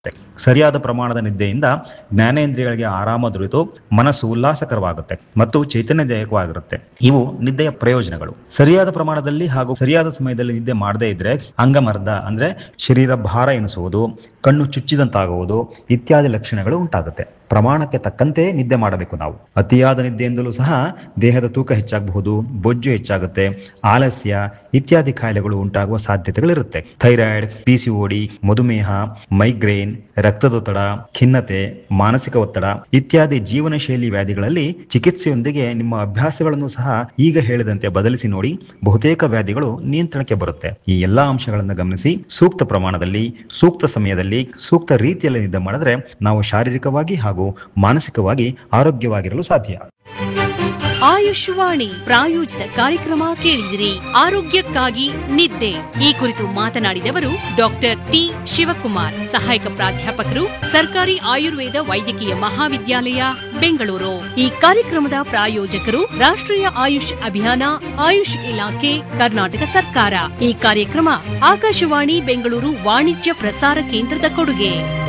ಸರಿಯಾದ ಪ್ರಮಾಣದ ನಿದ್ದೆಯಿಂದ ಜ್ಞಾನೇಂದ್ರಿಯಗಳಿಗೆ ಆರಾಮ ದೊರೆತು ಮನಸ್ಸು ಉಲ್ಲಾಸಕರವಾಗುತ್ತೆ ಮತ್ತು ಚೈತನ್ಯದಾಯಕವಾಗಿರುತ್ತೆ ಇವು ನಿದ್ದೆಯ ಪ್ರಯೋಜನಗಳು ಸರಿಯಾದ ಪ್ರಮಾಣದಲ್ಲಿ ಹಾಗೂ ಸರಿಯಾದ ಸಮಯದಲ್ಲಿ ನಿದ್ದೆ ಮಾಡದೇ ಇದ್ರೆ ಅಂಗಮರ್ದ ಅಂದ್ರೆ ಶರೀರ ಭಾರ ಎನಿಸುವುದು ಕಣ್ಣು ಚುಚ್ಚಿದಂತಾಗುವುದು ಇತ್ಯಾದಿ ಲಕ್ಷಣಗಳು ಉಂಟಾಗುತ್ತೆ ಪ್ರಮಾಣಕ್ಕೆ ತಕ್ಕಂತೆ ನಿದ್ದೆ ಮಾಡಬೇಕು ನಾವು ಅತಿಯಾದ ನಿದ್ದೆಯಿಂದಲೂ ಸಹ ದೇಹದ ತೂಕ ಹೆಚ್ಚಾಗಬಹುದು ಬೊಜ್ಜು ಹೆಚ್ಚಾಗುತ್ತೆ ಆಲಸ್ಯ ಇತ್ಯಾದಿ ಕಾಯಿಲೆಗಳು ಉಂಟಾಗುವ ಸಾಧ್ಯತೆಗಳಿರುತ್ತೆ ಥೈರಾಯ್ಡ್ ಪಿಸಿಒಡಿ ಮಧುಮೇಹ ಮೈಗ್ರೇನ್ ರಕ್ತದೊತ್ತಡ ಖಿನ್ನತೆ ಮಾನಸಿಕ ಒತ್ತಡ ಇತ್ಯಾದಿ ಜೀವನ ಶೈಲಿ ವ್ಯಾಧಿಗಳಲ್ಲಿ ಚಿಕಿತ್ಸೆಯೊಂದಿಗೆ ನಿಮ್ಮ ಅಭ್ಯಾಸಗಳನ್ನು ಸಹ ಈಗ ಹೇಳಿದಂತೆ ಬದಲಿಸಿ ನೋಡಿ ಬಹುತೇಕ ವ್ಯಾಧಿಗಳು ನಿಯಂತ್ರಣಕ್ಕೆ ಬರುತ್ತೆ ಈ ಎಲ್ಲಾ ಅಂಶಗಳನ್ನು ಗಮನಿಸಿ ಸೂಕ್ತ ಪ್ರಮಾಣದಲ್ಲಿ ಸೂಕ್ತ ಸಮಯದಲ್ಲಿ ಸೂಕ್ತ ರೀತಿಯಲ್ಲಿ ನಿದ್ದೆ ಮಾಡಿದ್ರೆ ನಾವು ಶಾರೀರಿಕವಾಗಿ ಹಾಗೂ ಮಾನಸಿಕವಾಗಿ ಆರೋಗ್ಯವಾಗಿರಲು ಸಾಧ್ಯ ಆಯುಷ್ವಾಣಿ ಪ್ರಾಯೋಜಿತ ಕಾರ್ಯಕ್ರಮ ಕೇಳಿದಿರಿ ಆರೋಗ್ಯಕ್ಕಾಗಿ ನಿದ್ದೆ ಈ ಕುರಿತು ಮಾತನಾಡಿದವರು ಡಾಕ್ಟರ್ ಟಿ ಶಿವಕುಮಾರ್ ಸಹಾಯಕ ಪ್ರಾಧ್ಯಾಪಕರು ಸರ್ಕಾರಿ ಆಯುರ್ವೇದ ವೈದ್ಯಕೀಯ ಮಹಾವಿದ್ಯಾಲಯ ಬೆಂಗಳೂರು ಈ ಕಾರ್ಯಕ್ರಮದ ಪ್ರಾಯೋಜಕರು ರಾಷ್ಟ್ರೀಯ ಆಯುಷ್ ಅಭಿಯಾನ ಆಯುಷ್ ಇಲಾಖೆ ಕರ್ನಾಟಕ ಸರ್ಕಾರ ಈ ಕಾರ್ಯಕ್ರಮ ಆಕಾಶವಾಣಿ ಬೆಂಗಳೂರು ವಾಣಿಜ್ಯ ಪ್ರಸಾರ ಕೇಂದ್ರದ ಕೊಡುಗೆ